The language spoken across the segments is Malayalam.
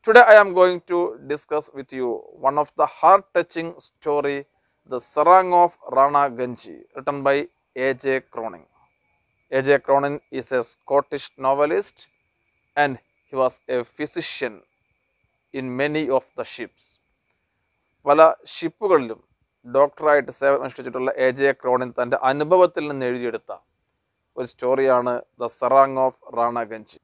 Today I am going to discuss with you one of the heart-touching story, The Sarang of Rana Ganji, written by A.J. Cronin. A.J. Cronin is a Scottish novelist and he was a physician in many of the ships. പല ഷിപ്പുകളിലും ഡോക്ടറായിട്ട് സേവനം അനുഷ്ഠിച്ചിട്ടുള്ള എ ജെ ക്രോണിൻ തൻ്റെ അനുഭവത്തിൽ നിന്ന് എഴുതിയെടുത്ത ഒരു സ്റ്റോറിയാണ് the serang of Rana Ganj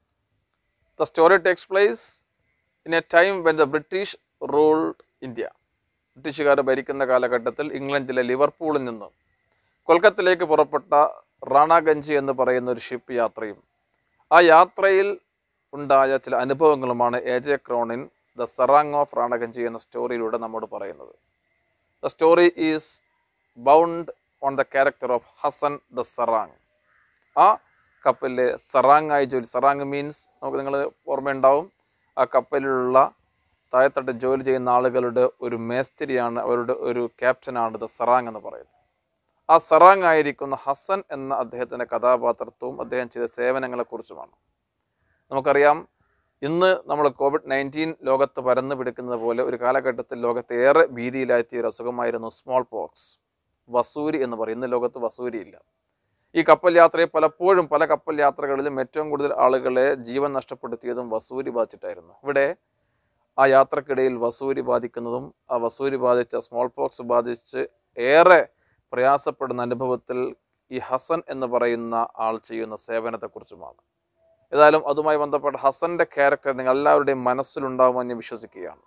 the story takes place in a time when the British ruled India ബ്രിട്ടീഷുകാർ ഭരിക്കുന്ന കാലഘട്ടത്തിൽ ഇംഗ്ലണ്ടിലെ ലിവർപൂളിൽ നിന്ന് കൊൽക്കത്തയിലേക്ക് പുറപ്പെട്ട റാണാഗഞ്ചി എന്ന് പറയുന്ന ഒരു ഷിപ്പ് യാത്രയും ആ യാത്രയിൽ ഉണ്ടായ ചില അനുഭവങ്ങളുമാണ് A J Cronin the serang of Raniganj എന്ന സ്റ്റോറിയിലൂടെ നമ്മോട് പറയുന്നത് the story is bound on the character of Hasan the serang ആ കപ്പലിലെ സറാങ് ആയി ജോലി സറാങ് മീൻസ് നമുക്ക് നിങ്ങൾ ഓർമ്മയുണ്ടാവും ആ കപ്പലിലുള്ള താഴത്തട്ട് ജോലി ചെയ്യുന്ന ആളുകളുടെ ഒരു മേസ്തിരിയാണ് അവരുടെ ഒരു ക്യാപ്റ്റനാണ് ദ സറാങ് എന്ന് പറയുന്നത് ആ സറാങ് ആയിരിക്കുന്ന ഹസൻ എന്ന അദ്ദേഹത്തിൻ്റെ കഥാപാത്രത്വവും അദ്ദേഹം ചെയ്ത സേവനങ്ങളെക്കുറിച്ചുമാണ് നമുക്കറിയാം ഇന്ന് നമ്മൾ കോവിഡ് നയൻറ്റീൻ ലോകത്ത് പരന്നു പിടിക്കുന്നത് പോലെ ഒരു കാലഘട്ടത്തിൽ ലോകത്തെ ഏറെ ഭീതിയിലാഴ്ത്തിയ ഒരു അസുഖമായിരുന്നു സ്മോൾ പോക്സ് വസൂരി എന്ന് പറയും ഇന്ന് ലോകത്ത് വസൂരി ഇല്ല ഈ കപ്പൽ യാത്രയെ പലപ്പോഴും പല കപ്പൽ യാത്രകളിലും ഏറ്റവും കൂടുതൽ ആളുകളെ ജീവൻ നഷ്ടപ്പെടുത്തിയതും വസൂരി ബാധിച്ചിട്ടായിരുന്നു ഇവിടെ ആ യാത്രക്കിടയിൽ വസൂരി ബാധിക്കുന്നതും ആ വസൂരി ബാധിച്ച സ്മോൾ പോക്സ് ബാധിച്ച് ഏറെ പ്രയാസപ്പെടുന്ന അനുഭവത്തിൽ ഈ ഹസൻ എന്ന് പറയുന്ന ആൾ ചെയ്യുന്ന സേവനത്തെക്കുറിച്ചുമാണ് ഏതായാലും അതുമായി ബന്ധപ്പെട്ട ഹസന്റെ ക്യാരക്ടർ നിങ്ങൾ എല്ലാവരുടെയും മനസ്സിലുണ്ടാവുമെന്ന് ഞാൻ വിശ്വസിക്കുകയാണ്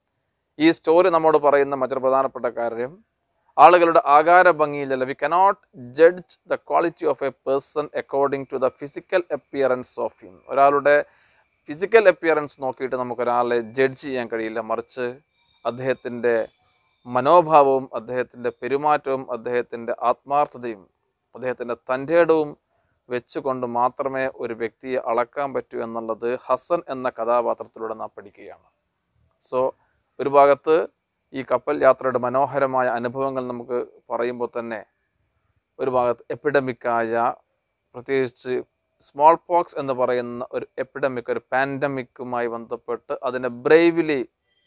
ഈ സ്റ്റോറി നമ്മോട് പറയുന്ന മറ്റൊരു പ്രധാനപ്പെട്ട കാര്യം ആളുകളുടെ ആകാര ഭംഗിയിലല്ല we cannot judge the quality of a person according to the physical appearance of him ഒരാളുടെ ഫിസിക്കൽ അപ്പിയറൻസ് നോക്കിയിട്ട് നമുക്ക് ഒരാളെ ജഡ്ജ് ചെയ്യാൻ കഴിയില്ല മറിച്ച് അദ്ദേഹത്തിൻ്റെ മനോഭാവവും അദ്ദേഹത്തിൻ്റെ പെരുമാറ്റവും അദ്ദേഹത്തിൻ്റെ ആത്മാർത്ഥതയും അദ്ദേഹത്തിൻ്റെ തൻ്റെടവും വെച്ചുകൊണ്ട് മാത്രമേ ഒരു വ്യക്തിയെ അളക്കാൻ പറ്റൂ എന്നുള്ളത് ഹസൻ എന്ന കഥാപാത്രത്തിലൂടെ നാം പഠിക്കുകയാണ് സോ ഒരു ഭാഗത്ത് ഈ കപ്പൽ യാത്രയുടെ മനോഹരമായ അനുഭവങ്ങൾ നമുക്ക് പറയുമ്പോൾ തന്നെ ഒരു ഭാഗത്ത് എപ്പിഡമിക്കായ പ്രത്യേകിച്ച് സ്മോൾ പോക്സ് എന്ന് പറയുന്ന ഒരു എപ്പിഡമിക് ഒരു പാൻഡമിക്കുമായി ബന്ധപ്പെട്ട് അതിനെ ബ്രേവിലി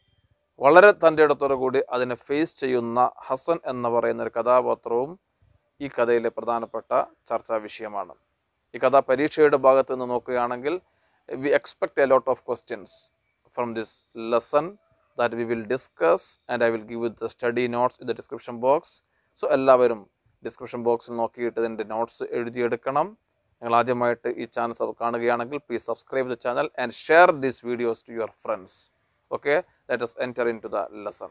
വളരെ തൻ്റെ ഇടത്തോടു കൂടി അതിനെ ഫേസ് ചെയ്യുന്ന ഹസൻ എന്ന് പറയുന്ന ഒരു കഥാപാത്രവും ഈ കഥയിലെ പ്രധാനപ്പെട്ട ചർച്ചാ വിഷയമാണ് ഈ കഥ പരീക്ഷയുടെ ഭാഗത്ത് നിന്ന് നോക്കുകയാണെങ്കിൽ we expect a lot of questions from this lesson that we will discuss and I will give with the study notes in the description box so എല്ലാവരും ഡിസ്ക്രിപ്ഷൻ ബോക്സിൽ നോക്കിയിട്ട് ഇതിൻ്റെ നോട്ട്സ് എഴുതിയെടുക്കണം നിങ്ങൾ ആദ്യമായിട്ട് ഈ ചാനൽ കാണുകയാണെങ്കിൽ please subscribe the channel and share these videos to your friends okay let us enter into the lesson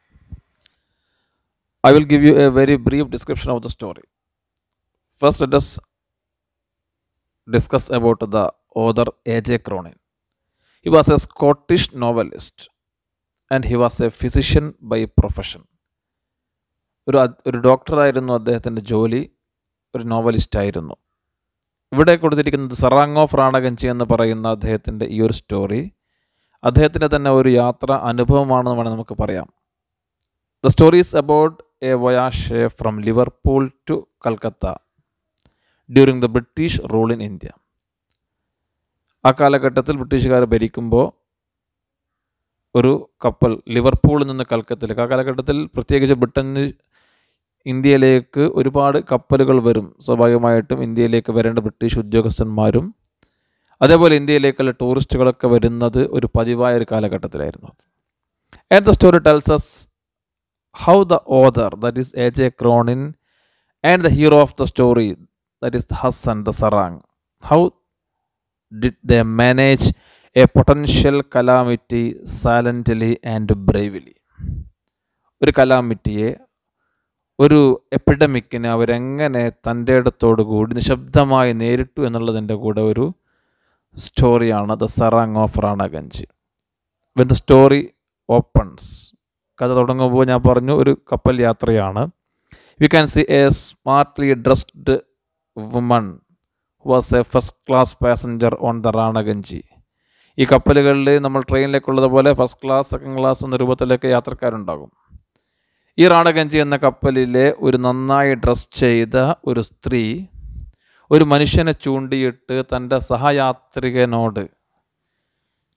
I will give you a very brief description of the story. First, let us discuss about the author A.J. Cronin. He was a Scottish novelist and he was a physician by profession. ഒരു അദ്- ഒരു ഡോക്ടറായിരുന്നു അദ്ദേഹത്തിൻ്റെ ജോലി ഒരു നോവലിസ്റ്റ് ആയിരുന്നു ഇവിടെ കൊടുത്തിരിക്കുന്നത് സറാങ് ഓഫ് റാണഗഞ്ചി എന്ന് പറയുന്ന അദ്ദേഹത്തിൻ്റെ ഈ ഒരു സ്റ്റോറി അദ്ദേഹത്തിൻ്റെ തന്നെ ഒരു യാത്ര അനുഭവമാണെന്ന് വേണമെങ്കിൽ നമുക്ക് പറയാം the story is about a voyage from Liverpool to Calcutta during the British rule in India ആ കാലഘട്ടത്തിൽ ബ്രിട്ടീഷുകാർ ഭരിക്കുമ്പോൾ ഒരു കപ്പൽ ലിവർപൂളിൽ നിന്ന് കൽക്കത്തയിലേക്ക് ആ കാലഘട്ടത്തിൽ പ്രത്യേകിച്ച് ബ്രിട്ടന് ഇന്ത്യയിലേക്ക് ഒരുപാട് കപ്പലുകൾ വരും സ്വാഭാവികമായിട്ടും ഇന്ത്യയിലേക്ക് വരേണ്ട ബ്രിട്ടീഷ് ഉദ്യോഗസ്ഥന്മാരും അതേപോലെ ഇന്ത്യയിലേക്കുള്ള ടൂറിസ്റ്റുകളൊക്കെ വരുന്നത് ഒരു പതിവായ ഒരു കാലഘട്ടത്തിലായിരുന്നു and the story tells us how the author that is A J Cronin and the hero of the story that is Hasan the serang how did the manage a potential calamity silently and bravely ഒരു കലാമിറ്റിയെ ഒരു എപ്പിഡമിക്കിനെ അവരെങ്ങനെ തൻ്റെ ഇടത്തോടു കൂടി നിശബ്ദമായി നേരിട്ടു എന്നുള്ളതിൻ്റെ കൂടെ ഒരു സ്റ്റോറിയാണ് the serang of Raniganj when the story opens കഥ തുടങ്ങുമ്പോൾ ഞാൻ പറഞ്ഞു ഒരു കപ്പൽ യാത്രയാണ് we can see a smartly dressed woman was a first class passenger on the Raniganj ഈ കപ്പലുകളിൽ നമ്മൾ ട്രെയിനിലേക്കുള്ളത് പോലെ ഫസ്റ്റ് ക്ലാസ് സെക്കൻഡ് ക്ലാസ് എന്ന രൂപത്തിലൊക്കെ യാത്രക്കാരുണ്ടാകും ഈ റാണഗഞ്ചി എന്ന കപ്പലിലെ ഒരു നന്നായി ഡ്രസ് ചെയ്ത ഒരു സ്ത്രീ ഒരു മനുഷ്യനെ ചൂണ്ടിയിട്ട് തൻ്റെ സഹയാത്രികനോട്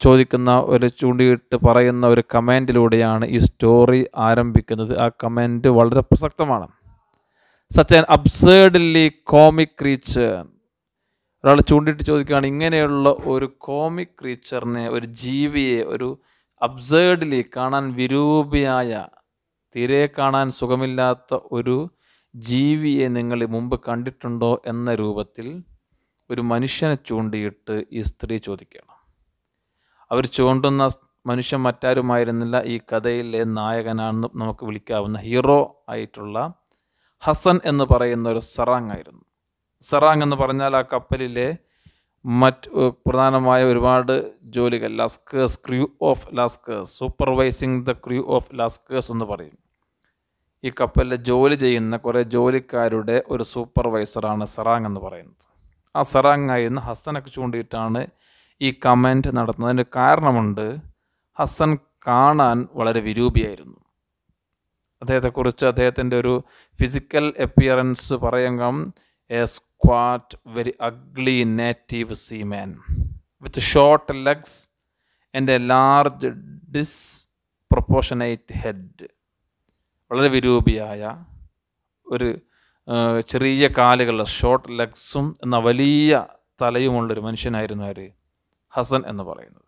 ചോദിക്കുന്ന ഒരു ചൂണ്ടിയിട്ട് പറയുന്ന ഒരു കമൻറ്റിലൂടെയാണ് ഈ സ്റ്റോറി ആരംഭിക്കുന്നത് ആ കമൻറ്റ് വളരെ പ്രസക്തമാണ് such an absurdly comic creature ഒരാൾ ചൂണ്ടിയിട്ട് ചോദിക്കുകയാണ് ഇങ്ങനെയുള്ള ഒരു കോമിക് ക്രീച്ചറിനെ ഒരു ജീവിയെ ഒരു അബ്സേർഡ്ലി കാണാൻ വിരൂപിയായ തീരെ കാണാൻ സുഖമില്ലാത്ത ഒരു ജീവിയെ നിങ്ങൾ മുമ്പ് കണ്ടിട്ടുണ്ടോ എന്ന രൂപത്തിൽ ഒരു മനുഷ്യനെ ചൂണ്ടിയിട്ട് ഈ സ്ത്രീ ചോദിക്കുകയാണ് അവർ ചൂണ്ടുന്ന മനുഷ്യൻ മറ്റാരുമായിരുന്നില്ല ഈ കഥയിലെ നായകനാണെന്ന് നമുക്ക് വിളിക്കാവുന്ന ഹീറോ ആയിട്ടുള്ള ഹസൻ എന്ന് പറയുന്ന ഒരു സറാങ് ആയിരുന്നു സറാങ് എന്ന് പറഞ്ഞാൽ ആ കപ്പലിലെ മറ്റ് ഏഹ്, പ്രധാനമായ ഒരുപാട് ജോലികൾ lascars crew of lascars supervising the crew of lascars എന്ന് പറയും ഈ കപ്പലിൽ ജോലി ചെയ്യുന്ന കുറേ ജോലിക്കാരുടെ ഒരു സൂപ്പർവൈസറാണ് സറാങ് എന്ന് പറയുന്നത് ആ സറാങ് ആയിരുന്ന ഹസനൊക്കെ ചൂണ്ടിയിട്ടാണ് ഈ കമൻറ്റ് നടത്തുന്നത് അതിന് കാരണമുണ്ട് ഹസൻ കാണാൻ വളരെ വിരൂപിയായിരുന്നു അദ്ദേഹത്തെക്കുറിച്ച് അദ്ദേഹത്തിൻ്റെ ഒരു ഫിസിക്കൽ അപ്പിയറൻസ് പറയുമ്പം a squat very ugly native seaman with short legs and a large disproportionate head വളരെ വിരൂപിയായ ഒരു ആ, ചെറിയ കാലുകളുള്ള ഷോർട്ട് ലെഗ്സും എന്ന വലിയ തലയുമുള്ളൊരു മനുഷ്യനായിരുന്നു ആര് ഹസൻ എന്ന് പറയുന്നത്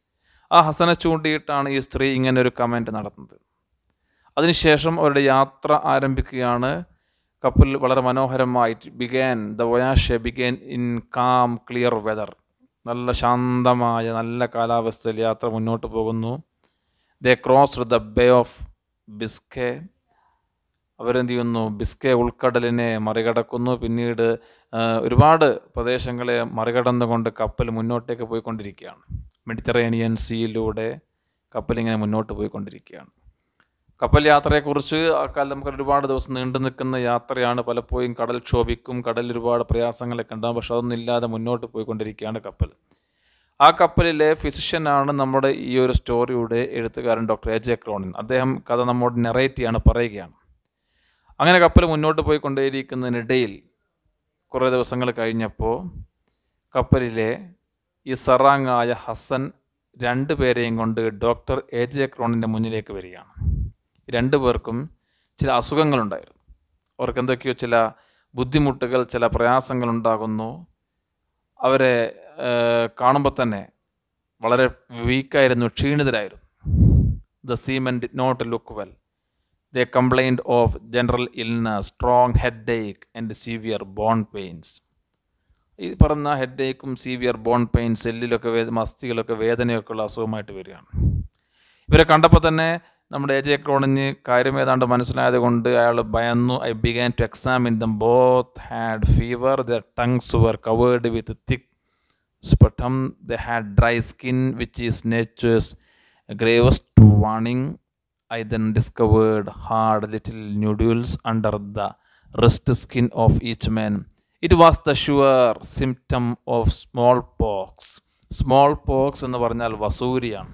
ആ ഹസനെ ചൂണ്ടിയിട്ടാണ് ഈ സ്ത്രീ ഇങ്ങനെ ഒരു കമൻറ്റ് നടത്തുന്നത് അതിനുശേഷം അവരുടെ യാത്ര ആരംഭിക്കുകയാണ് കപ്പൽ വളരെ മനോഹരമായിട്ട് began the voyage began in calm clear weather നല്ല ശാന്തമായ നല്ല കാലാവസ്ഥയിൽ യാത്ര മുന്നോട്ട് പോകുന്നു they crossed the Bay of Biscay അവരെന്ത് ചെയ്യുന്നു ബിസ്കെ ഉൾക്കടലിനെ മറികടക്കുന്നു പിന്നീട് ആ, ഒരുപാട് പ്രദേശങ്ങളെ മറികടന്നുകൊണ്ട് കപ്പൽ മുന്നോട്ടേക്ക് പോയിക്കൊണ്ടിരിക്കുകയാണ് മെഡിറ്ററേനിയൻ സീയിലൂടെ കപ്പൽ ഇങ്ങനെ മുന്നോട്ട് പോയിക്കൊണ്ടിരിക്കുകയാണ് കപ്പൽ യാത്രയെക്കുറിച്ച് ആ കാലം നമുക്ക് ഒരുപാട് ദിവസം നീണ്ടു നിൽക്കുന്ന യാത്രയാണ് പലപ്പോഴും കടൽ ക്ഷോഭിക്കും കടലിൽ ഒരുപാട് പ്രയാസങ്ങളൊക്കെ ഉണ്ടാകും പക്ഷെ അതൊന്നും ഇല്ലാതെ മുന്നോട്ട് പോയിക്കൊണ്ടിരിക്കുകയാണ് കപ്പൽ ആ കപ്പലിലെ ഫിസിഷ്യനാണ് നമ്മുടെ ഈ ഒരു സ്റ്റോറിയുടെ എഴുത്തുകാരൻ ഡോക്ടർ എ ജെ ക്രോണിൻ അദ്ദേഹം കഥ നമ്മോട് നെറേറ്റ് ചെയ്യാണ് പറയുകയാണ് അങ്ങനെ കപ്പൽ മുന്നോട്ട് പോയിക്കൊണ്ടേയിരിക്കുന്നതിനിടയിൽ കുറേ ദിവസങ്ങൾ കഴിഞ്ഞപ്പോൾ കപ്പലിലെ ഈ സറാങ്ങായ ഹസൻ രണ്ടു പേരെയും കൊണ്ട് ഡോക്ടർ എ ജെ ക്രോണിൻ്റെ മുന്നിലേക്ക് വരികയാണ് ഈ രണ്ടു പേർക്കും ചില അസുഖങ്ങളുണ്ടായിരുന്നു അവർക്ക് എന്തൊക്കെയോ ചില ബുദ്ധിമുട്ടുകൾ ചില പ്രയാസങ്ങൾ ഉണ്ടാകുന്നു അവരെ കാണുമ്പോൾ തന്നെ വളരെ വീക്കായിരുന്നു ക്ഷീണിതരായിരുന്നു the seamen did not look well they complained of general illness strong headache and severe bone pains ഈ പറഞ്ഞ ഹെഡ് ഏക്കും സീവിയർ ബോൺ പെയിൻ സെല്ലിലൊക്കെ വേ മസ്തികളൊക്കെ വേദനയൊക്കെ ഉള്ള അസുഖമായിട്ട് വരികയാണ് ഇവരെ കണ്ടപ്പോൾ തന്നെ നമ്മുടെ എ ജെ ക്രോണിന് കാര്യം ഏതാണ്ട് മനസ്സിലായത് കൊണ്ട് അയാൾ ഭയന്നു I began to examine them both had fever the tongues were covered with thick sputum they had dry skin which is nature's gravest warning I then discovered hard little nodules under the wrist skin of each man. It was the sure symptom of smallpox. Smallpox എന്ന് പറഞ്ഞാൽ വസൂരിയാണ്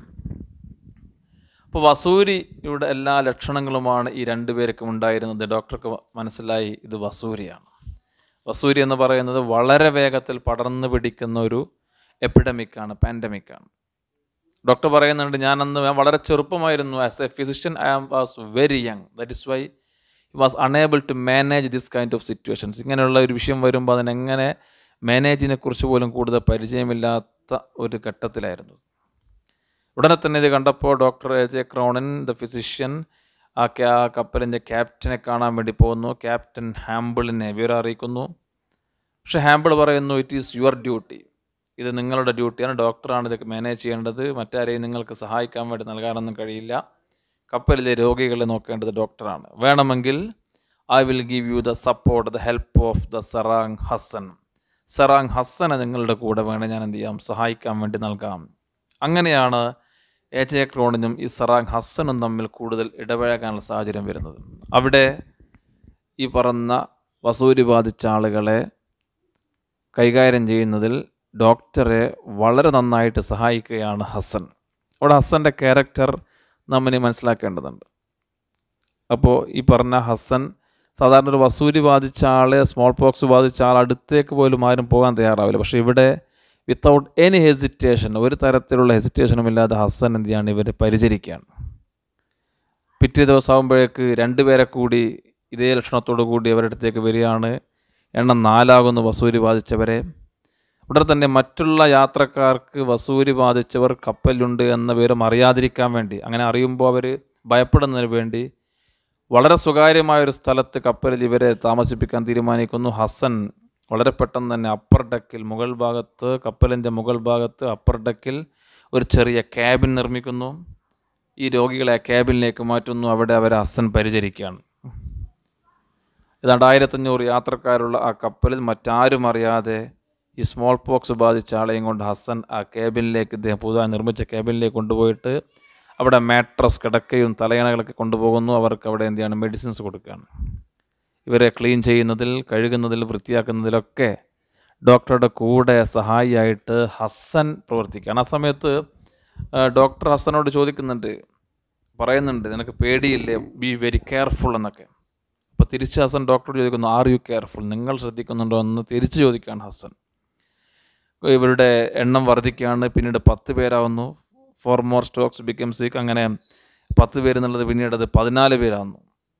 അപ്പോൾ വസൂരിയുടെ എല്ലാ ലക്ഷണങ്ങളുമാണ് ഈ രണ്ടുപേർക്കും ഉണ്ടായിരുന്നത് ഡോക്ടർക്ക് മനസ്സിലായി ഇത് വസൂരിയാണ് വസൂരി എന്ന് പറയുന്നത് വളരെ വേഗത്തിൽ പടർന്നു പിടിക്കുന്ന ഒരു എപ്പിഡമിക്കാണ് പാൻഡമിക്കാണ് ഡോക്ടർ പറയുന്നുണ്ട് ഞാൻ അന്ന് ഞാൻ വളരെ ചെറുപ്പമായിരുന്നു as a physician I am was very young that is why was unable to manage this kind of situations ഇങ്ങനെയുള്ള ഒരു വിഷയം വരുമ്പോൾ അതിനെങ്ങനെ മാനേജിനെ കുറിച്ച് പോലും കൂടുതൽ പരിചയമില്ലാത്ത ഒരു ഘട്ടത്തിലായിരുന്നു ഉടനെ തന്നെ ഇത് കണ്ടപ്പോൾ doctor A J Cronin the physician ആ ക്യാ കപ്പലിൻ്റെ ക്യാപ്റ്റനെ കാണാൻ വേണ്ടി പോകുന്നു ക്യാപ്റ്റൻ ഹാമ്പിളിനെ വിവരം അറിയിക്കുന്നു പക്ഷെ ഹാമ്പിൾ പറയുന്നു ഇറ്റ് ഈസ് യുവർ ഡ്യൂട്ടി ഇത് നിങ്ങളുടെ ഡ്യൂട്ടിയാണ് ഡോക്ടറാണ് ഇതൊക്കെ മാനേജ് ചെയ്യേണ്ടത് മറ്റാരെയും നിങ്ങൾക്ക് സഹായിക്കാൻ വേണ്ടി നൽകാനൊന്നും കഴിയില്ല കപ്പലിലെ രോഗികളെ നോക്കേണ്ടത് ഡോക്ടറാണ് വേണമെങ്കിൽ I will give you the support the help of the serang Hasan serang ഹസനെ നിങ്ങളുടെ കൂടെ വേണം ഞാൻ എന്ത് ചെയ്യാം സഹായിക്കാൻ വേണ്ടി നൽകാം അങ്ങനെയാണ് എ ജെ ക്രോണിനും ഈ സറാങ് ഹസനും തമ്മിൽ കൂടുതൽ ഇടപഴകാനുള്ള സാഹചര്യം വരുന്നത് അവിടെ ഈ പറഞ്ഞ വസൂരി ബാധിച്ച ആളുകളെ കൈകാര്യം ചെയ്യുന്നതിൽ ഡോക്ടറെ വളരെ നന്നായിട്ട് സഹായിക്കുകയാണ് ഹസൻ അവിടെ ഹസൻ്റെ ക്യാരക്ടർ നമ്മിനെ മനസ്സിലാക്കേണ്ടതുണ്ട് അപ്പോൾ ഈ പറഞ്ഞ ഹസൻ സാധാരണ ഒരു വസൂരി ബാധിച്ച ആളെ സ്മോൾ പോക്സ് ബാധിച്ച ആൾ അടുത്തേക്ക് പോലും ആരും പോകാൻ തയ്യാറാവില്ല പക്ഷേ ഇവിടെ വിത്തൗട്ട് എനി ഹെസിറ്റേഷൻ ഒരു തരത്തിലുള്ള ഹെസിറ്റേഷനും ഇല്ലാതെ ഹസൻ എന്ത് ചെയ്യാണ് ഇവരെ പരിചരിക്കുകയാണ് പിറ്റേ ദിവസമാകുമ്പോഴേക്ക് രണ്ടുപേരെ കൂടി ഇതേ ലക്ഷണത്തോടു കൂടി അവരുടെ അടുത്തേക്ക് വരികയാണ് എണ്ണം നാലാകുന്നു വസൂരി ബാധിച്ചവരെ ഉടനെ തന്നെ മറ്റുള്ള യാത്രക്കാർക്ക് വസൂരി ബാധിച്ചവർ കപ്പലിലുണ്ട് എന്ന വിവരം അറിയാതിരിക്കാൻ വേണ്ടി അങ്ങനെ അറിയുമ്പോൾ അവർ ഭയപ്പെടുന്നതിന് വേണ്ടി വളരെ സ്വകാര്യമായ ഒരു സ്ഥലത്ത് കപ്പലിൽ ഇവരെ താമസിപ്പിക്കാൻ തീരുമാനിക്കുന്നു ഹസൻ വളരെ പെട്ടെന്ന് തന്നെ അപ്പർ ഡെക്കിൽ മുകൾ ഭാഗത്ത് കപ്പലിൻ്റെ മുകൾ ഭാഗത്ത് അപ്പർ ഡെക്കിൽ ഒരു ചെറിയ ക്യാബിൻ നിർമ്മിക്കുന്നു ഈ രോഗികളെ ക്യാബിനിലേക്ക് മാറ്റുന്നു അവിടെ അവരെ ഹസൻ പരിചരിക്കുകയാണ് ഏതാണ്ട് ആയിരത്തഞ്ഞൂറ് യാത്രക്കാരുള്ള ആ കപ്പലിൽ മറ്റാരും അറിയാതെ ഈ സ്മോൾ പോക്സ് ബാധിച്ച ആളെയും കൊണ്ട് ഹസൻ ആ ക്യാബിനിലേക്ക് ഇദ്ദേഹം പുതുതായി നിർമ്മിച്ച ക്യാബിനിലേക്ക് കൊണ്ടുപോയിട്ട് അവിടെ മാട്രസ് കിടക്കയും തലയണകളൊക്കെ കൊണ്ടുപോകുന്നു അവർക്ക് അവിടെ എന്ത് ചെയ്യാണ് മെഡിസിൻസ് കൊടുക്കുകയാണ് ഇവരെ ക്ലീൻ ചെയ്യുന്നതിൽ കഴുകുന്നതിൽ വൃത്തിയാക്കുന്നതിലൊക്കെ ഡോക്ടറുടെ കൂടെ സഹായിയായിട്ട് ഹസൻ പ്രവർത്തിക്കുകയാണ് ആ സമയത്ത് ആ, ഡോക്ടർ ഹസനോട് ചോദിക്കുന്നുണ്ട് പറയുന്നുണ്ട് നിനക്ക് പേടിയില്ലേ ബി വെരി കെയർഫുൾ എന്നൊക്കെ അപ്പോൾ തിരിച്ച് ഹസൻ ഡോക്ടറോട് ചോദിക്കുന്നു ആർ യു കെയർഫുൾ നിങ്ങൾ ശ്രദ്ധിക്കുന്നുണ്ടോ എന്ന് തിരിച്ച് ചോദിക്കുകയാണ് ഹസൻ ഇവരുടെ എണ്ണം വർദ്ധിക്കുകയാണ് പിന്നീട് പത്ത് പേരാവുന്നു four more stokers become sick അങ്ങനെ പത്ത് പേര് എന്നുള്ളത് പിന്നീട് അത് പതിനാല് പേരാവുന്നു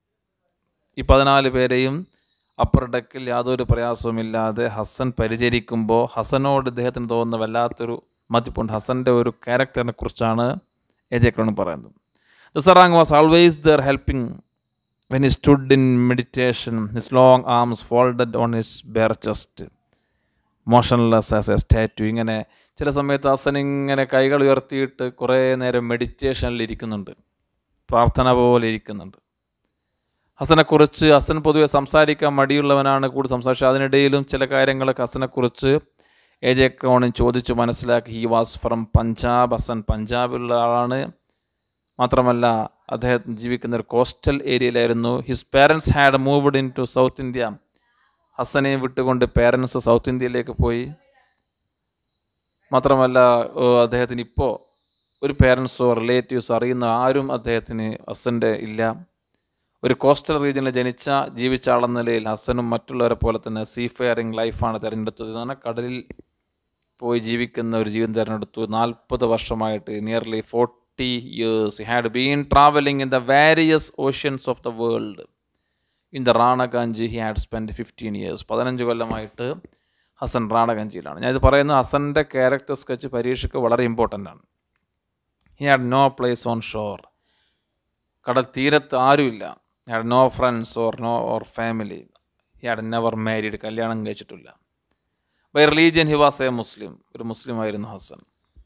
ഈ പതിനാല് പേരെയും അപ്പർ ഡെക്കിൽ യാതൊരു പ്രയാസവുമില്ലാതെ ഹസൻ പരിചരിക്കുമ്പോൾ ഹസനോട് ഇദ്ദേഹത്തിന് തോന്നുന്ന വല്ലാത്തൊരു മതിപ്പുണ്ട് ഹസൻ്റെ ഒരു ക്യാരക്ടറിനെ കുറിച്ചാണ് എ ജെ ക്രോണി പറയുന്നത് the serang was always there helping when he stood in meditation his long arms folded on his bare chest motionless as a statue ഇങ്ങനെ ചില സമയത്ത് ഹസൻ ഇങ്ങനെ കൈകൾ ഉയർത്തിയിട്ട് കുറേ നേരം മെഡിറ്റേഷനിൽ ഇരിക്കുന്നുണ്ട് പ്രാർത്ഥന പോലെ ഇരിക്കുന്നുണ്ട് ഹസനെക്കുറിച്ച് ഹസൻ പൊതുവെ സംസാരിക്കാൻ മടിയുള്ളവനാണ് കൂടുതൽ സംസാരിച്ചത് അതിനിടയിലും ചില കാര്യങ്ങളൊക്കെ ഹസനെക്കുറിച്ച് എ ജെ ക്രോണിൻ ചോദിച്ചു മനസ്സിലാക്കി he was from Punjab Hasan പഞ്ചാബിലുള്ള ആളാണ് മാത്രമല്ല അദ്ദേഹം ജീവിക്കുന്ന ഒരു കോസ്റ്റൽ ഏരിയയിലായിരുന്നു his parents had moved in to south India ഹസനെ വിട്ടുകൊണ്ട് പേരൻസ് സൗത്ത് ഇന്ത്യയിലേക്ക് പോയി മാത്രമല്ല ഏ, അദ്ദേഹത്തിന് ഇപ്പോൾ ഒരു പേരൻസോ റിലേറ്റീവ്സോ അറിയുന്ന ആരും അദ്ദേഹത്തിന് ഹസൻ്റെ ഇല്ല ഒരു കോസ്റ്റൽ റീജിയനിൽ ജനിച്ച ജീവിച്ച ആളെന്ന നിലയിൽ ഹസനും മറ്റുള്ളവരെ പോലെ തന്നെ സീ ഫെയറിങ് ലൈഫാണ് തിരഞ്ഞെടുത്തത് എന്നാണ് കടലിൽ പോയി ജീവിക്കുന്ന ഒരു ജീവിതം തിരഞ്ഞെടുത്തു നാൽപ്പത് വർഷമായിട്ട് nearly forty years had been travelling in the various oceans of the world in the Ranaganji he had spend fifteen years പതിനഞ്ച് കൊല്ലമായിട്ട് ഹസൻ റാണഗഞ്ചിയിലാണ് ഞാനിത് പറയുന്നത് ഹസൻ്റെ ക്യാരക്ടർ സ്കെച്ച് പരീക്ഷയ്ക്ക് വളരെ ഇമ്പോർട്ടൻ്റ് ആണ് he had no place on shore കടൽ തീരത്ത് ആരുമില്ല he had no friends or no or family he had never married കല്യാണം കഴിച്ചിട്ടില്ല by religion he was a Muslim ഒരു മുസ്ലിം ആയിരുന്നു ഹസൻ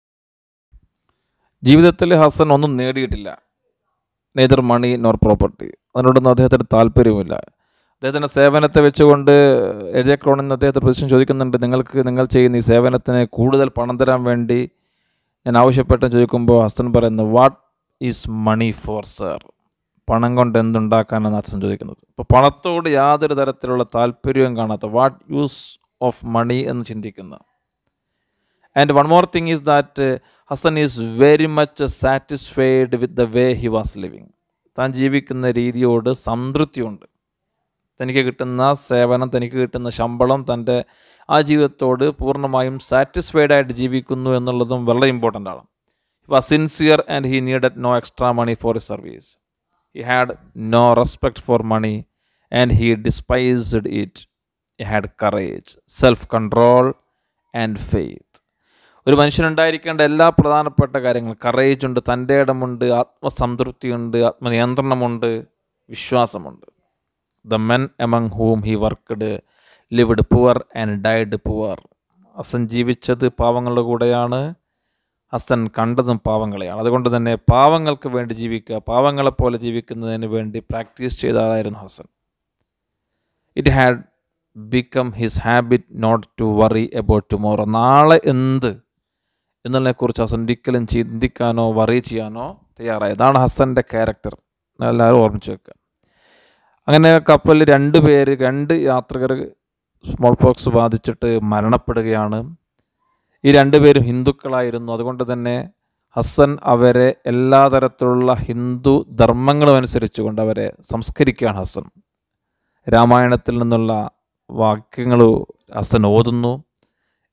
ജീവിതത്തിൽ ഹസൻ ഒന്നും നേടിയിട്ടില്ല നെയ്തർ മണി നോർ പ്രോപ്പർട്ടി അതിനോടൊന്നും അദ്ദേഹത്തിന് താല്പര്യവുമില്ല അദ്ദേഹത്തിൻ്റെ സേവനത്തെ വെച്ചുകൊണ്ട് എജെ ക്രോണിൽ അദ്ദേഹത്തെ പ്രശ്നം ചോദിക്കുന്നുണ്ട് നിങ്ങൾക്ക് നിങ്ങൾ ചെയ്യുന്ന ഈ സേവനത്തിന് കൂടുതൽ പണം തരാൻ വേണ്ടി ഞാൻ ആവശ്യപ്പെട്ട് ചോദിക്കുമ്പോൾ ഹസൻ പറയുന്നു what is money for sir പണം കൊണ്ട് എന്തുണ്ടാക്കാനാണ് ഹസൻ ചോദിക്കുന്നത് അപ്പോൾ പണത്തോട് യാതൊരു തരത്തിലുള്ള താല്പര്യവും കാണാത്ത വാട്ട് യൂസ് ഓഫ് മണി എന്ന് ചിന്തിക്കുന്ന and one more thing is that Hasan is very much satisfied with the way he was living താൻ ജീവിക്കുന്ന രീതിയോട് സംതൃപ്തിയുണ്ട് തനിക്ക് കിട്ടുന്ന സേവനം തനിക്ക് കിട്ടുന്ന ശമ്പളം തൻ്റെ ആ ജീവിതത്തോട് പൂർണ്ണമായും സാറ്റിസ്ഫൈഡ് ആയിട്ട് ജീവിക്കുന്നു എന്നുള്ളതും വളരെ ഇമ്പോർട്ടൻ്റ് ആണ് he was sincere and he needed no extra money for his service he had no respect for money and he despised it he had courage self control and faith ഒരു മനുഷ്യനുണ്ടായിരിക്കേണ്ട എല്ലാ പ്രധാനപ്പെട്ട കാര്യങ്ങളും കറേജ് ഉണ്ട് തൻ്റെ ഇടമുണ്ട് ആത്മസംതൃപ്തിയുണ്ട് ആത്മനിയന്ത്രണമുണ്ട് വിശ്വാസമുണ്ട് the men among whom he worked lived poor and died poor Hasan ജീവിച്ചത് പാവങ്ങളുടെ കൂടെയാണ് ഹസൻ കണ്ടതും പാവങ്ങളെയാണ് അതുകൊണ്ട് തന്നെ പാവങ്ങൾക്ക് വേണ്ടി ജീവിക്കുക പാവങ്ങളെപ്പോലെ ജീവിക്കുന്നതിന് വേണ്ടി പ്രാക്ടീസ് ചെയ്ത ആളായിരുന്നു Hasan it had become his habit not to worry about tomorrow നാളെ എന്ത് എന്നുള്ളതിനെക്കുറിച്ച് ഹസൻ ഒരിക്കലും ചിന്തിക്കാനോ വറി ചെയ്യാനോ തയ്യാറായി അതാണ് ഹസൻ്റെ ക്യാരക്ടർ എല്ലാവരും ഓർമ്മിച്ച് വെക്കുക അങ്ങനെ കപ്പലിൽ രണ്ട് പേര് രണ്ട് യാത്രികർ സ്മോൾ പോക്സ് ബാധിച്ചിട്ട് മരണപ്പെടുകയാണ് ഈ രണ്ടുപേരും ഹിന്ദുക്കളായിരുന്നു അതുകൊണ്ട് തന്നെ ഹസൻ അവരെ എല്ലാ തരത്തിലുള്ള ഹിന്ദു ധർമ്മങ്ങളും അനുസരിച്ചുകൊണ്ട് അവരെ സംസ്കരിക്കുകയാണ് ഹസൻ രാമായണത്തിൽ നിന്നുള്ള വാക്യങ്ങൾ ഹസൻ ഓതുന്നു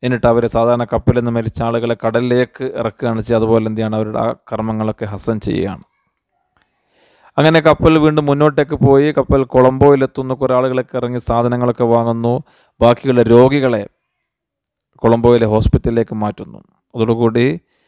എന്നിട്ട് അവരെ സാധാരണ കപ്പലിൽ നിന്ന് മരിച്ച ആളുകളെ കടലിലേക്ക് ഇറക്കുകയാണ് ചെയ്യുക അതുപോലെ എന്ത് ചെയ്യാണ് അവരുടെ ആ കർമ്മങ്ങളൊക്കെ ഹസൻ ചെയ്യുകയാണ് അങ്ങനെ കപ്പൽ വീണ്ടും മുന്നോട്ടേക്ക് പോയി കപ്പൽ കൊളംബോയിലെത്തുന്നു കുറേ ആളുകളൊക്കെ ഇറങ്ങി സാധനങ്ങളൊക്കെ വാങ്ങുന്നു ബാക്കിയുള്ള രോഗികളെ കൊളംബോയിലെ ഹോസ്പിറ്റലിലേക്ക് മാറ്റുന്നു അതോടുകൂടി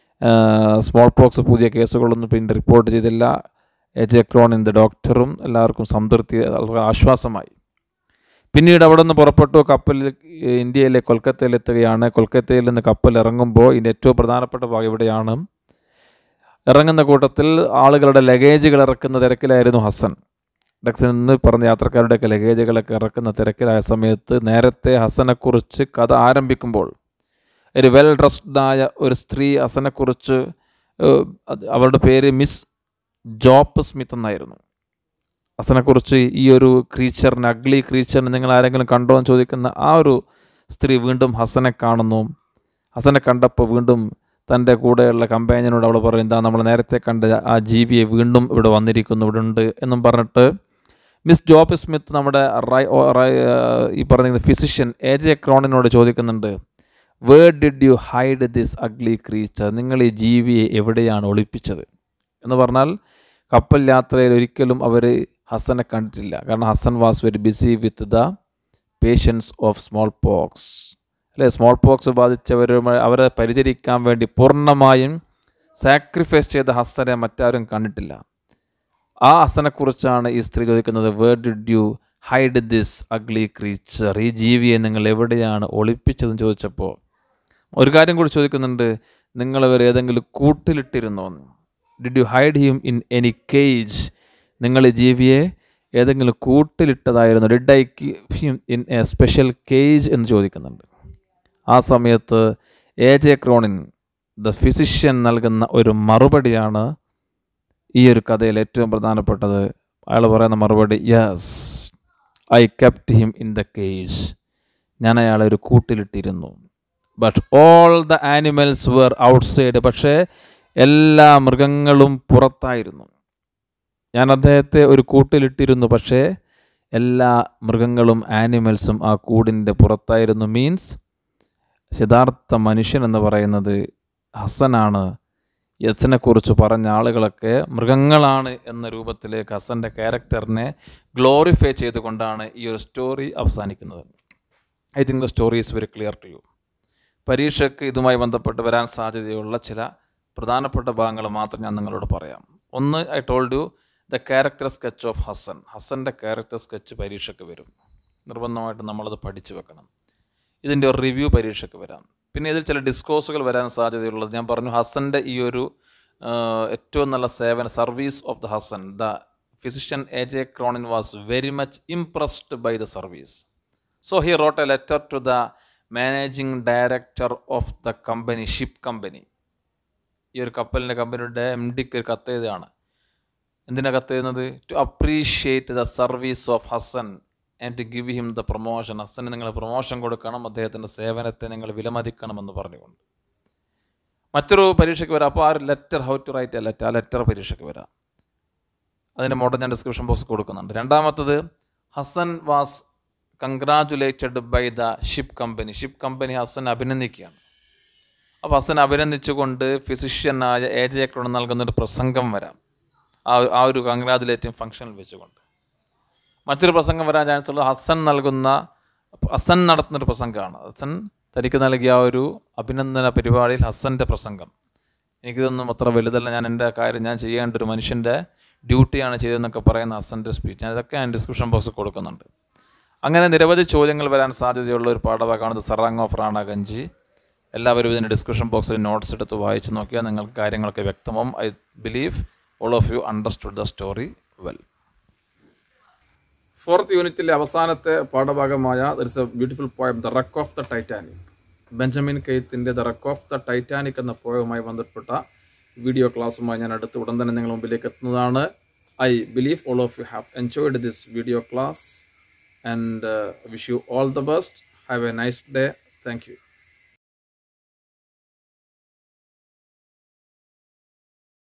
സ്മോൾ പോക്സ് പുതിയ കേസുകളൊന്നും പിന്നെ റിപ്പോർട്ട് ചെയ്തില്ല എജെ ക്രോണിൻ്റെ ഡോക്ടറും എല്ലാവർക്കും സംതൃപ്തി ആശ്വാസമായി പിന്നീട് അവിടെ നിന്ന് പുറപ്പെട്ടു കപ്പലിൽ ഇന്ത്യയിലെ കൊൽക്കത്തയിലെത്തുകയാണ് കൊൽക്കത്തയിൽ നിന്ന് കപ്പൽ ഇറങ്ങുമ്പോൾ ഇതിൻ്റെ ഏറ്റവും പ്രധാനപ്പെട്ട ഭാഗം ഇവിടെയാണ് ഇറങ്ങുന്ന കൂട്ടത്തിൽ ആളുകളുടെ ലഗേജുകൾ ഇറക്കുന്ന തിരക്കിലായിരുന്നു ഹസൻ ഡക്സിൽ നിന്ന് പറഞ്ഞ യാത്രക്കാരുടെയൊക്കെ ലഗേജുകളൊക്കെ ഇറക്കുന്ന തിരക്കിലായ സമയത്ത് നേരത്തെ ഹസനെക്കുറിച്ച് കഥ ആരംഭിക്കുമ്പോൾ ഒരു വെൽ ഡ്രസ്ഡായ ഒരു സ്ത്രീ ഹസനെക്കുറിച്ച് ഏഹ്, അത് അവരുടെ പേര് മിസ് ജോപ്പ് സ്മിത്ത് എന്നായിരുന്നു ഹസനെക്കുറിച്ച് ഈ ഒരു ക്രീച്ചറിനെ അഗ്ലി ക്രീച്ചറിനെ നിങ്ങൾ ആരെങ്കിലും കണ്ടോ എന്ന് ചോദിക്കുന്ന ആ ഒരു സ്ത്രീ വീണ്ടും ഹസനെ കാണുന്നു ഹസനെ കണ്ടപ്പോൾ വീണ്ടും തൻ്റെ കൂടെയുള്ള കമ്പാനിയനോട് അവൾ പറയും എന്താ നമ്മൾ നേരത്തെ കണ്ട ആ ജീവിയെ വീണ്ടും ഇവിടെ വന്നിരിക്കുന്നു ഇവിടെ ഉണ്ട് എന്നും പറഞ്ഞിട്ട് മിസ് ജോബ് സ്മിത്ത് നമ്മുടെ റൈ ഓ- റൈ- ആ, ഈ പറഞ്ഞ ഫിസിഷ്യൻ എ ജെ ക്രോണിനോട് ചോദിക്കുന്നുണ്ട് where did you hide this ugly creature നിങ്ങൾ ഈ ജീവിയെ എവിടെയാണ് ഒളിപ്പിച്ചത് എന്ന് പറഞ്ഞാൽ കപ്പൽ യാത്രയിൽ ഒരിക്കലും അവർ ഹസനെ കണ്ടിട്ടില്ല കാരണം Hasan was very busy with the patients of smallpox അല്ലെ സ്മോൾ പോക്സ് ബാധിച്ചവരുമായി അവരെ പരിചരിക്കാൻ വേണ്ടി പൂർണ്ണമായും സാക്രിഫൈസ് ചെയ്ത ഹസനെ മറ്റാരും കണ്ടിട്ടില്ല ആ ഹസനെക്കുറിച്ചാണ് ഈ സ്ത്രീ ചോദിക്കുന്നത് where did you hide this ugly creature ഈ ജീവിയെ നിങ്ങൾ എവിടെയാണ് ഒളിപ്പിച്ചതെന്ന് ചോദിച്ചപ്പോൾ ഒരു കാര്യം കൂടി ചോദിക്കുന്നുണ്ട് നിങ്ങൾ ഇവർ ഏതെങ്കിലും കൂട്ടിലിട്ടിരുന്നോ did you hide him in any cage നിങ്ങൾ ഈ ജീവിയെ ഏതെങ്കിലും കൂട്ടിലിട്ടതായിരുന്നു did I him in a special cage എന്ന് ചോദിക്കുന്നുണ്ട് ആ സമയത്ത് A J Cronin the physician നൽകുന്ന ഒരു മറുപടിയാണ് ഈ ഒരു കഥയിൽ ഏറ്റവും പ്രധാനപ്പെട്ടത് അയാൾ പറയുന്ന മറുപടി yes I kept him in the cage ഞാൻ അയാളെ ഒരു കൂട്ടിലിട്ടിരുന്നു but all the animals were outside പക്ഷേ എല്ലാ മൃഗങ്ങളും പുറത്തായിരുന്നു ഞാൻ അദ്ദേഹത്തെ ഒരു കൂട്ടിലിട്ടിരുന്നു പക്ഷേ എല്ലാ മൃഗങ്ങളും ആനിമൽസും ആ കൂടിൻ്റെ പുറത്തായിരുന്നു മീൻസ് യഥാർത്ഥ മനുഷ്യൻ എന്ന് പറയുന്നത് ഹസനാണ് യസിനെക്കുറിച്ച് പറഞ്ഞ ആളുകളൊക്കെ മൃഗങ്ങളാണ് എന്ന രൂപത്തിലേക്ക് ഹസൻ്റെ ക്യാരക്ടറിനെ ഗ്ലോറിഫൈ ചെയ്തുകൊണ്ടാണ് ഈ ഒരു സ്റ്റോറി അവസാനിക്കുന്നത് I think the story is very clear to you പരീക്ഷയ്ക്ക് ഇതുമായി ബന്ധപ്പെട്ട് വരാൻ സാധ്യതയുള്ള ചില പ്രധാനപ്പെട്ട ഭാഗങ്ങൾ മാത്രം ഞാൻ നിങ്ങളോട് പറയാം ഒന്ന് I told you the character sketch of Hasan ഹസൻ്റെ ക്യാരക്ടർ സ്കെച്ച് പരീക്ഷയ്ക്ക് വരും നിർബന്ധമായിട്ട് നമ്മളത് പഠിച്ചു വെക്കണം ഇതിൻ്റെ ഒരു റിവ്യൂ പരീക്ഷയ്ക്ക് വരാം പിന്നെ ഇതിൽ ചില ഡിസ്കോസുകൾ വരാൻ സാധ്യതയുള്ളത് ഞാൻ പറഞ്ഞു ഹസൻ്റെ ഈ ഒരു ആ, ഏറ്റവും നല്ല സേവന service of the Hasan the physician A J Cronin was very much impressed by the service so he wrote a letter to the managing director of the company ship company ഈ ഒരു കപ്പലിൻ്റെ കമ്പനിയുടെ എം ഡിക്ക് ഒരു കത്ത് എഴുതുകയാണ് എന്തിനാ കത്ത് എഴുതുന്നത് to appreciate the service of Hasan and to give him the promotion ഹസന് നിങ്ങൾ പ്രൊമോഷൻ കൊടുക്കണം അദ്ദേഹത്തിൻ്റെ സേവനത്തെ നിങ്ങൾ വിലമതിക്കണമെന്ന് പറഞ്ഞുകൊണ്ട് മറ്റൊരു പരീക്ഷയ്ക്ക് വരാം അപ്പോൾ ആ ഒരു letter how to write a letter ആ ലെറ്റർ പരീക്ഷയ്ക്ക് വരാം അതിൻ്റെ മോഡൽ ഞാൻ ഡിസ്ക്രിപ്ഷൻ ബോക്സ് കൊടുക്കുന്നുണ്ട് രണ്ടാമത്തത് Hasan was congratulated by the ship company ship company Hasan അഭിനന്ദിക്കുകയാണ് അപ്പോൾ ഹസൻ അഭിനന്ദിച്ചുകൊണ്ട് ഫിസിഷ്യനായ എ ജെ ക്രോൺ നൽകുന്നൊരു പ്രസംഗം വരാം ആ ആ ഒരു കൺഗ്രാജുലേറ്റിംഗ് ഫംഗ്ഷനിൽ വെച്ചുകൊണ്ട് മറ്റൊരു പ്രസംഗം വരാൻ ചാൻസ് ഉള്ളത് ഹസൻ നൽകുന്ന ഹസൻ നടത്തുന്നൊരു പ്രസംഗമാണ് ഹസൻ തനിക്ക് നൽകിയ ആ ഒരു അഭിനന്ദന പരിപാടിയിൽ ഹസൻ്റെ പ്രസംഗം എനിക്കിതൊന്നും അത്ര വലുതല്ല ഞാൻ എൻ്റെ കാര്യം ഞാൻ ചെയ്യേണ്ട ഒരു മനുഷ്യൻ്റെ ഡ്യൂട്ടിയാണ് ചെയ്തതെന്നൊക്കെ പറയുന്ന ഹസൻ്റെ സ്പീച്ച് ഞാൻ ഇതൊക്കെ ഞാൻ ഡിസ്ക്രിപ്ഷൻ ബോക്സിൽ കൊടുക്കുന്നുണ്ട് അങ്ങനെ നിരവധി ചോദ്യങ്ങൾ വരാൻ സാധ്യതയുള്ള ഒരു പാഠഭാഗമാണ് സറാങ് ഓഫ് റാണ ഗഞ്ചി എല്ലാവരും ഇതിൻ്റെ ഡിസ്ക്രിപ്ഷൻ ബോക്സിൽ നോട്ട്സ് എടുത്ത് വായിച്ച് നോക്കിയാൽ നിങ്ങൾക്ക് കാര്യങ്ങളൊക്കെ വ്യക്തമാവും I believe all of you understood the story well fourth യൂണിറ്റിലെ അവസാനത്തെ പാഠഭാഗമായ there's a beautiful poem the wreck of the Titanic Benjamin കെയ്ത്തിൻ്റെ the wreck of the Titanic എന്ന പോയവുമായി ബന്ധപ്പെട്ട വീഡിയോ ക്ലാസ്സുമായി ഞാൻ അടുത്ത് ഉടൻ തന്നെ നിങ്ങൾ മുമ്പിലേക്ക് എത്തുന്നതാണ് I believe all of you have enjoyed this video class and wish you all the best have a nice day thank U